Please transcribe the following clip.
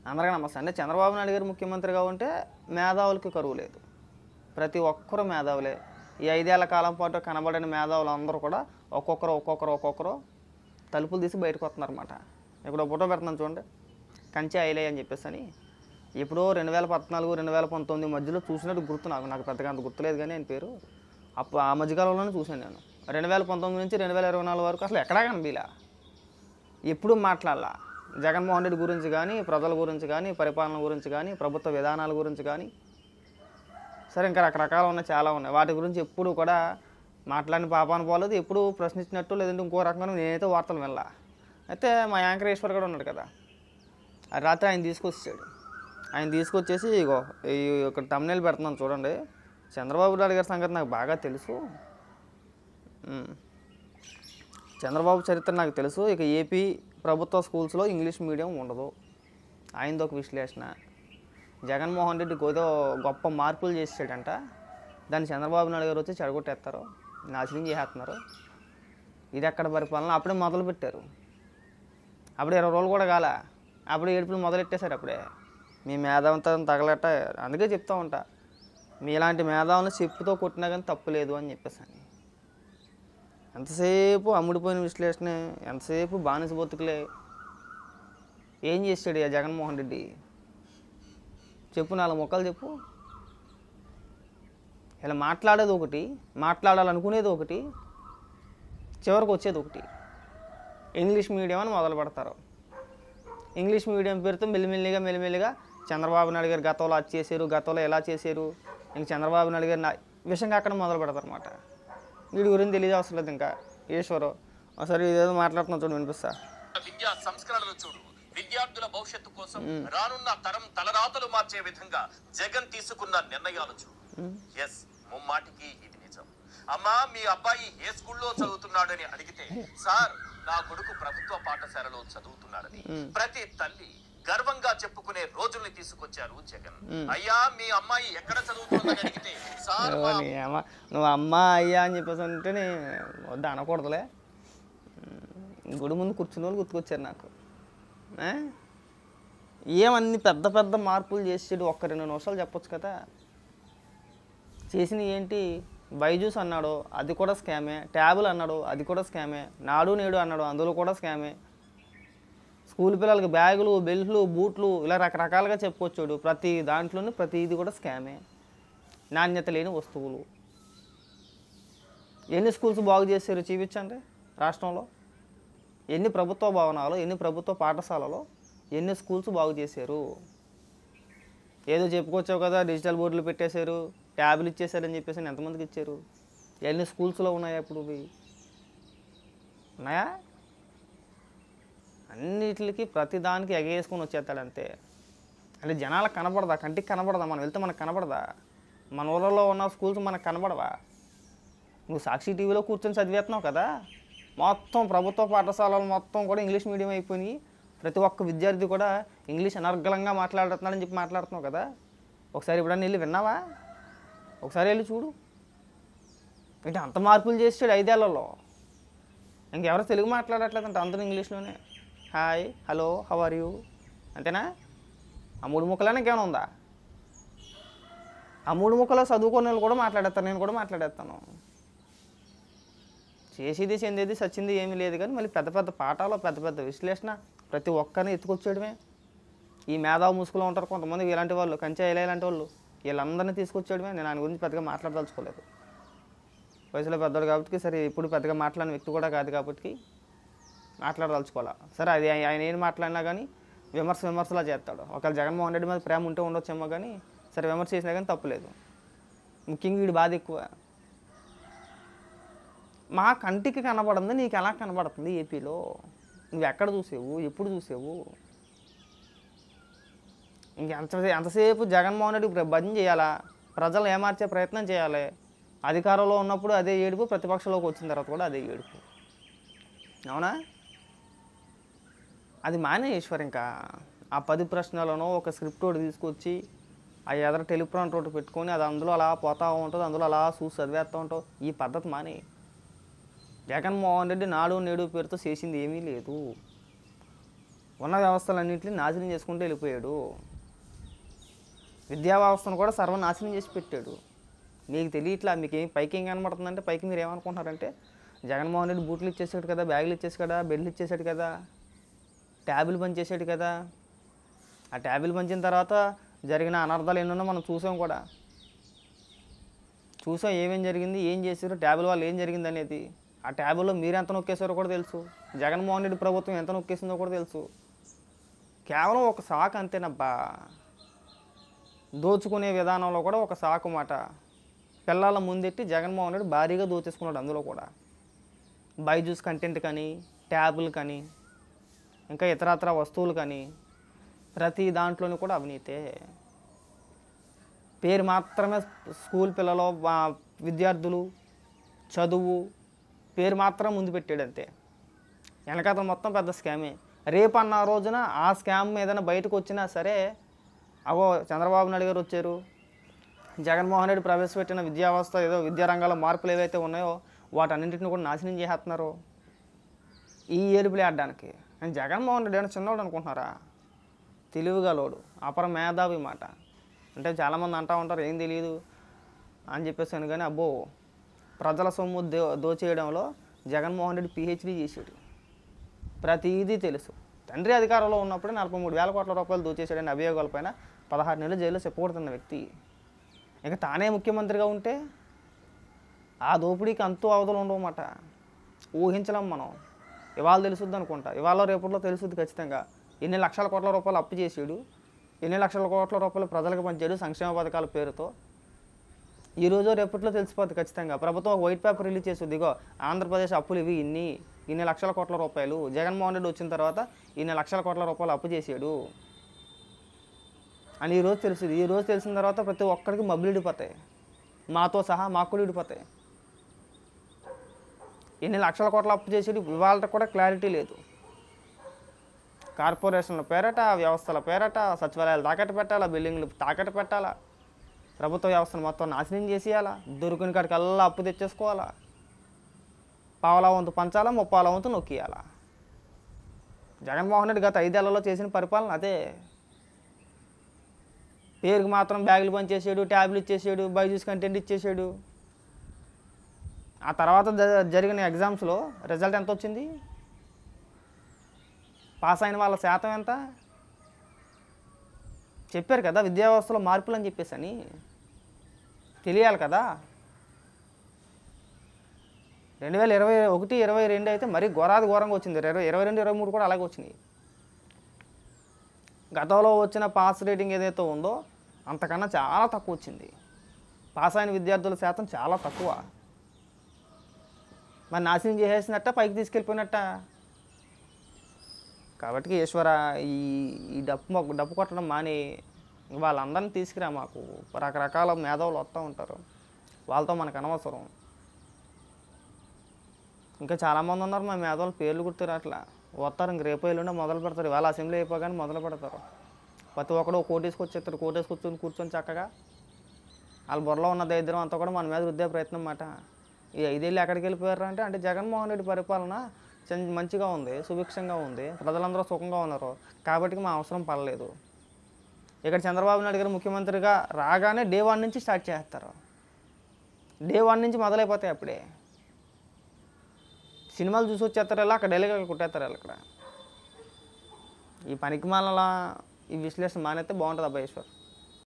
అందరికీ నమస్తే అంటే చంద్రబాబు నాయుడు గారు ముఖ్యమంత్రిగా ఉంటే మేధావులకి కరువు లేదు ప్రతి ఒక్కరు మేధావులే ఈ ఐదేళ్ల కాలం పాటు కనబడిన మేధావులు అందరూ కూడా ఒక్కొక్కరు ఒక్కొక్కరు ఒక్కొక్కరు తలుపులు తీసి బయటకు వస్తున్నారన్నమాట ఇప్పుడు ఫోటో పెడుతున్నాను చూడండి కంచె ఐలే అని చెప్పేసి అని ఎప్పుడో రెండు వేల పద్నాలుగు రెండు వేల పంతొమ్మిది మధ్యలో చూసినట్టు గుర్తు నాకు నాకు పెద్దగా అంత గుర్తులేదు కానీ ఆయన పేరు అప్పుడు ఆ మధ్యకాలంలోనే చూశాను నేను రెండు వేల పంతొమ్మిది నుంచి రెండు వేల ఇరవై నాలుగు వరకు అసలు ఎక్కడా కనిపించలే ఎప్పుడు మాట్లాడాల జగన్మోహన్ రెడ్డి గురించి కానీ ప్రజల గురించి కానీ పరిపాలన గురించి కానీ ప్రభుత్వ విధానాల గురించి కానీ సరే ఇంకా రకరకాలు ఉన్నాయి చాలా ఉన్నాయి వాటి గురించి ఎప్పుడు కూడా మాట్లాడిన పాపాన పోలేదు ఎప్పుడు ప్రశ్నించినట్టు లేదంటే ఇంకో రకంగా నేనైతే వార్తలు వినలా అయితే మా యాంకర్ ఈశ్వర్ కూడా ఉన్నాడు కదా ఆ రాత్రి ఆయన తీసుకొచ్చాడు ఆయన తీసుకొచ్చేసి ఇగో ఈ ఒక తమ్నేల్ పెడుతున్నాను చూడండి చంద్రబాబు నాయుడు గారి సంగతి నాకు బాగా తెలుసు ఉమ్. చంద్రబాబు చరిత్ర నాకు తెలుసు ఇక ఏపీ ప్రభుత్వ స్కూల్స్లో ఇంగ్లీష్ మీడియం ఉండదు ఆయనది ఒక విశ్లేషణ జగన్మోహన్ రెడ్డి ఏదో గొప్ప మార్పులు చేసాడంట దాన్ని చంద్రబాబు నాయుడు గారు వచ్చి చెడగొట్టేస్తారు నాశనం చేసేస్తున్నారు ఇది ఎక్కడ పరిపాలన అప్పుడే మొదలు పెట్టారు అప్పుడు ఇరవై రోజులు కూడా కాల అప్పుడు ఏడుపులు మొదలెట్టేశారు అప్పుడే మీ మేధావంతం తగలట అందుకే చెప్తా ఉంటా మీలాంటి మేధావులను చెప్పుతో కొట్టినా కానీ తప్పు లేదు అని చెప్పేసి అని ఎంతసేపు అమ్ముడిపోయిన విశ్లేషణ ఎంతసేపు బానిస బతుకులే ఏం చేశాడు ఆ జగన్మోహన్ రెడ్డి చెప్పు నాలుగు మొక్కలు చెప్పు ఇలా మాట్లాడేది ఒకటి మాట్లాడాలనుకునేది ఒకటి చివరికి వచ్చేది ఒకటి ఇంగ్లీష్ మీడియం అని మొదలు పెడతారు ఇంగ్లీష్ మీడియం పేరుతో మెల్లిమెల్లిగా మెల్లిమెల్లిగా చంద్రబాబు నాయుడు గారు గతంలో అది చేశారు గతంలో ఎలా చేశారు ఇంక చంద్రబాబు నాయుడు గారు నా- విషయంగా అక్కడ మొదలు పెడతారు అనమాట వీడి గురించి తెలియదు అవసరం లేదు ఇంకా ఈశ్వరు సరే ఇదేదో మాట్లాడుతున్నా చూడు వినిపిస్తా విద్యా సంస్కరణలు చూడు విద్యార్థుల భవిష్యత్తు కోసం రానున్న తరం తలరాతలు మార్చే విధంగా జగన్ తీసుకున్న నిర్ణయాలు చూడు ఎస్ ముమ్మాటికి ఇది నిజం అమ్మా మీ అబ్బాయి ఏ స్కూల్లో చదువుతున్నాడని అడిగితే సార్ నా కొడుకు ప్రభుత్వ పాఠశాలలో చదువుతున్నాడని ప్రతి తల్లి గర్వంగా చెప్పుకునే రోజుల్ని తీసుకొచ్చారు జగన్ అయ్యా మీ అమ్మాయి ఎక్కడ చదువుతుందని అడిగితే సార్ మా నీ అమ్మ నువ్వు అమ్మ అయ్యా అని చెప్పేసి ఉంటేనే వద్దు అనకూడదులే ఉమ్, గుడి ముందు కూర్చున్న వాళ్ళు గుర్తుకొచ్చారు నాకు ఆ? ఏమన్ని పెద్ద పెద్ద మార్పులు చేసాడు ఒక్క రెండు నిమిషాలు చెప్పొచ్చు కదా చేసిన ఏంటి బైజూస్ అన్నాడు అది కూడా స్కామే ట్యాబులు అన్నాడు అది కూడా స్కామే నాడు నేడు అన్నాడు అందులో కూడా స్కామే స్కూల్ పిల్లలకి బ్యాగులు బెల్ట్లు బూట్లు ఇలా రకరకాలుగా చెప్పుకొచ్చాడు ప్రతి దాంట్లోనూ ప్రతి ఇది కూడా స్కామే నాణ్యత లేని వస్తువులు ఎన్ని స్కూల్స్ బాగు చేశారు చూపించండి రాష్ట్రంలో ఎన్ని ప్రభుత్వ భవనాలు ఎన్ని ప్రభుత్వ పాఠశాలలో ఎన్ని స్కూల్స్ బాగు చేశారు ఏదో చెప్పుకొచ్చావు కదా డిజిటల్ బోర్డులు పెట్టేశారు ట్యాబ్లు ఇచ్చేసారని చెప్పేసి ఎంతమందికి ఇచ్చారు ఎన్ని స్కూల్స్లో ఉన్నాయా ఇప్పుడు ఇవి ఉన్నాయా అన్నిటికి ప్రతి దానికి ఎగేసుకొని వచ్చేస్తాడు అంతే అంటే జనాలకు కనపడదా కంటికి కనపడదా మనం వెళ్తే మనకు కనపడదా మన ఊళ్ళలో ఉన్న స్కూల్స్ మనకు కనపడవా నువ్వు సాక్షి టీవీలో కూర్చొని చదివేస్తున్నావు కదా మొత్తం ప్రభుత్వ పాఠశాలలు మొత్తం కూడా ఇంగ్లీష్ మీడియం అయిపోయినాయి ప్రతి ఒక్క విద్యార్థి కూడా ఇంగ్లీష్ అనర్గళంగా మాట్లాడుతున్నాడని చెప్పి మాట్లాడుతున్నావు కదా ఒకసారి ఎప్పుడన్నా వెళ్ళి విన్నావా ఒకసారి వెళ్ళి చూడు అంటే అంత మార్పులు చేసాడు ఐదేళ్లలో ఇంకెవరు తెలుగు మాట్లాడట్లేదంట అందరూ ఇంగ్లీష్లోనే hi hello how are you అంతేనా ఆ మూడు ముక్కలనే ఇంకేమైనా ఉందా ఆ మూడు ముక్కలో చదువుకునే వాళ్ళు కూడా మాట్లాడేస్తాను నేను కూడా మాట్లాడేస్తాను చేసేది చెందేది సచ్చింది ఏమీ లేదు కానీ మళ్ళీ పెద్ద పెద్ద పాఠాలు పెద్ద పెద్ద విశ్లేషణ ప్రతి ఒక్కరిని ఎత్తుకొచ్చేయడమే ఈ మేధావు ముసుగులో ఉంటారు కొంతమంది ఇలాంటి వాళ్ళు కంచె ఇలా ఇలాంటి వాళ్ళు వీళ్ళందరినీ తీసుకొచ్చేయడమే నేను ఆయన గురించి పెద్దగా మాట్లాడదలుచుకోలేదు వయసులో పెద్దోడు కాబట్టి సరే ఇప్పుడు పెద్దగా మాట్లాడిన వ్యక్తి కూడా కాదు కాబట్టి మాట్లాడదలుచుకోవాలా సరే అది ఆయ- ఆయన ఏం మాట్లాడినా కానీ విమర్శ విమర్శలా చేస్తాడు ఒకవేళ జగన్మోహన్ రెడ్డి మీద ప్రేమ ఉంటే ఉండొచ్చేమో కానీ సరే విమర్శ చేసినా కానీ తప్పులేదు ముఖ్యంగా వీడి బాధ ఎక్కువ మా కంటికి కనబడింది నీకు ఎలా కనబడుతుంది ఏపీలో నువ్వు ఎక్కడ చూసావు ఎప్పుడు చూసావు ఇంకెంత ఎంతసేపు జగన్మోహన్ రెడ్డి ప్ర- భజన చేయాలా ప్రజలు ఏమార్చే ప్రయత్నం చేయాలి అధికారంలో ఉన్నప్పుడు అదే ఏడుపు ప్రతిపక్షంలోకి వచ్చిన తర్వాత కూడా అదే ఏడుపు అవునా అది మానే ఈశ్వర్ ఇంకా ఆ పది ప్రశ్నలను ఒక స్క్రిప్ట్ ఒకటి తీసుకొచ్చి ఆ ఎదర టెలిప్రాంట్ ఒకటి పెట్టుకొని అది అందులో అలా పోతా ఉంటుంది అందులో అలా చూసి చదివేస్తూ ఉంటావు ఈ పద్ధతి మానే జగన్మోహన్ రెడ్డి నాడు నేడు పేరుతో చేసింది ఏమీ లేదు ఉన్న వ్యవస్థలన్నింటినీ నాశనం చేసుకుంటూ వెళ్ళిపోయాడు విద్యా వ్యవస్థను కూడా సర్వనాశనం చేసి పెట్టాడు మీకు తెలియట్లా మీకు ఏం పైకి ఏం కనబడుతుందంటే పైకి మీరు ఏమనుకుంటున్నారంటే జగన్మోహన్ రెడ్డి బూట్లు ఇచ్చేసాడు కదా బ్యాగులు ఇచ్చేసాడు కదా బెడ్లు ఇచ్చేసాడు కదా ట్యాబులు పనిచేసాడు కదా ఆ ట్యాబులు పంచిన తర్వాత జరిగిన అనర్థాలు ఎన్నో మనం చూసాం కూడా చూసాం ఏమేం జరిగింది ఏం చేశారు ట్యాబుల వల్ల ఏం జరిగింది అనేది ఆ ట్యాబుల్లో మీరు ఎంత నొక్కేశారో కూడా తెలుసు జగన్మోహన్ రెడ్డి ప్రభుత్వం ఎంత నొక్కేసిందో కూడా తెలుసు కేవలం ఒక శాఖ అంతేనబ్బా దోచుకునే విధానంలో కూడా ఒక శాఖ మాట పిల్లల ముందెట్టి జగన్మోహన్ రెడ్డి భారీగా దోచేసుకున్నాడు అందులో కూడా బైజూస్ కంటెంట్ కానీ ట్యాబులు కానీ ఇంకా ఇతరత్ర వస్తువులు కానీ ప్రతి దాంట్లోనూ కూడా అవినీతే పేరు మాత్రమే స్కూల్ పిల్లలు ఆ, విద్యార్థులు చదువు పేరు మాత్రం ముందు పెట్టాడు అంతే వెనకాతల మొత్తం పెద్ద స్కామే రేపు అన్న రోజున ఆ స్కామ్ ఏదైనా బయటకు వచ్చినా సరే అగో చంద్రబాబు నాయుడు గారు వచ్చారు జగన్మోహన్ రెడ్డి ప్రవేశపెట్టిన విద్యా వ్యవస్థ ఏదో విద్యారంగంలో మార్పులు ఏవైతే ఉన్నాయో వాటన్నింటిని కూడా నాశనం చేసేస్తున్నారు ఈ ఏడుపులు ఆడడానికి కానీ జగన్మోహన్ రెడ్డి అని చిన్నవాడు అనుకుంటున్నారా తెలివిగలోడు అపర మేధావి మాట అంటే చాలామంది అంటూ ఉంటారు ఏం తెలియదు అని చెప్పేసాను కానీ అబ్బో ప్రజల సొమ్ము దో దోచేయడంలో జగన్మోహన్ రెడ్డి పిహెచ్డీ చేశాడు ప్రతిదీ తెలుసు తండ్రి అధికారంలో ఉన్నప్పుడే నలభై మూడు వేల కోట్ల రూపాయలు దోచేశాడని అభియోగాలపైన పదహారు నెలలు జైల్లో చెప్పకూడుతున్న వ్యక్తి ఇక తానే ముఖ్యమంత్రిగా ఉంటే ఆ దోపిడీకి అంతు అవధులు ఉండవన్నమాట ఊహించలేం మనం ఇవాళ తెలుసుద్ది అనుకుంటా ఇవాళ రేపట్లో తెలుసుద్ది ఖచ్చితంగా ఎన్ని లక్షల కోట్ల రూపాయలు అప్పు చేసాడు ఎన్ని లక్షల కోట్ల రూపాయలు ప్రజలకు పంచాడు సంక్షేమ పథకాల పేరుతో ఈ రోజు రేపట్లో తెలిసిపోద్ది ఖచ్చితంగా ప్రభుత్వం ఒక వైట్ పేపర్ రిలీజ్ చేసి ఇదిగో ఆంధ్రప్రదేశ్ అప్పులు ఇవి ఇన్ని ఇన్ని లక్షల కోట్ల రూపాయలు జగన్మోహన్ రెడ్డి వచ్చిన తర్వాత ఇన్ని లక్షల కోట్ల రూపాయలు అప్పు చేసాడు అని ఈరోజు తెలిసింది ఈ రోజు తెలిసిన తర్వాత ప్రతి ఒక్కరికి మబ్బులు ఇడిపోతాయి మాతో సహా మాకు కూడా ఇడిపోతాయి ఎన్ని లక్షల కోట్ల అప్పు చేసేది ఇవాళ కూడా క్లారిటీ లేదు కార్పొరేషన్ల పేరట వ్యవస్థల పేరట సచివాలయాలు తాకట్టు పెట్టాలా బిల్డింగ్లు తాకట్టు పెట్టాలా ప్రభుత్వ వ్యవస్థను మొత్తం నాశనం చేసేయాలా దొరికిన కాడికల్లా అప్పు తెచ్చేసుకోవాలా పావలా వంతు పంచాలా ముప్పాల వంతు నొక్కియాలా జగన్మోహన్ రెడ్డి గత ఐదేళ్లలో చేసిన పరిపాలన అదే పేరుకి మాత్రం బ్యాగులు పనిచేసాడు ట్యాబ్లు ఇచ్చేసాడు బైజూస్ కంటెంట్ ఇచ్చేసాడు ఆ తర్వాత జ- జరిగిన ఎగ్జామ్స్లో రిజల్ట్ ఎంత వచ్చింది పాస్ అయిన వాళ్ళ శాతం ఎంత చెప్పారు కదా విద్యా వ్యవస్థలో మార్పులు అని చెప్పేసి అని తెలియాలి కదా రెండు వేల ఇరవై ఒకటి ఇరవై రెండు అయితే మరీ ఘోరాది ఘోరంగా వచ్చింది ఇరవై ఇరవై రెండు ఇరవై మూడు కూడా అలాగే వచ్చినాయి గతంలో వచ్చిన పాస్ రేటింగ్ ఏదైతే ఉందో అంతకన్నా చాలా తక్కువ వచ్చింది పాస్ అయిన విద్యార్థుల శాతం చాలా తక్కువ మరి నాశనం చేసేసినట్ట పైకి తీసుకెళ్ళిపోయినట్ట కాబట్టి ఈశ్వర ఈ ఈ డప్పు మొక్క- డప్పు కొట్టడం మాని వాళ్ళందరినీ తీసుకురా మాకు రకరకాల మేధావులు వస్తూ ఉంటారు వాళ్ళతో మనకు అనవసరం ఇంకా చాలామంది ఉన్నారు మా మేధావులు పేర్లు గుర్తురు అట్లా వస్తారు ఇంక రేపు ఎల్లుండే మొదలు పెడతారు ఇవాళ అసెంబ్లీ అయిపోగానే మొదలు పెడతారు ప్రతి ఒక్కడు ఒక కోటేసుకు వచ్చేస్తారు కోటేసి కూర్చొని కూర్చొని చక్కగా వాళ్ళ బుర్రలో ఉన్న దరిద్రం అంతా కూడా మన మీద రుద్దే ప్రయత్నం అన్నమాట ఈ ఐదేళ్ళు ఎక్కడికి వెళ్ళిపోయారు అంటే అంటే జగన్మోహన్ రెడ్డి పరిపాలన చం- మంచిగా ఉంది సుభిక్షంగా ఉంది ప్రజలందరూ సుఖంగా ఉన్నారు కాబట్టి మా అవసరం పడలేదు ఇక్కడ చంద్రబాబు నాయుడు గారు ముఖ్యమంత్రిగా రాగానే డే వన్ నుంచి స్టార్ట్ చేస్తారు డే వన్ నుంచి మొదలైపోతాయి అప్పుడే సినిమాలు చూసి వచ్చేస్తారు ఇలా అక్కడ డైలీగా కుట్టేస్తారు ఇక్కడ ఈ పనికి ఈ విశ్లేషణ మానేస్తే బాగుంటుంది అబ్బాయేశ్వర్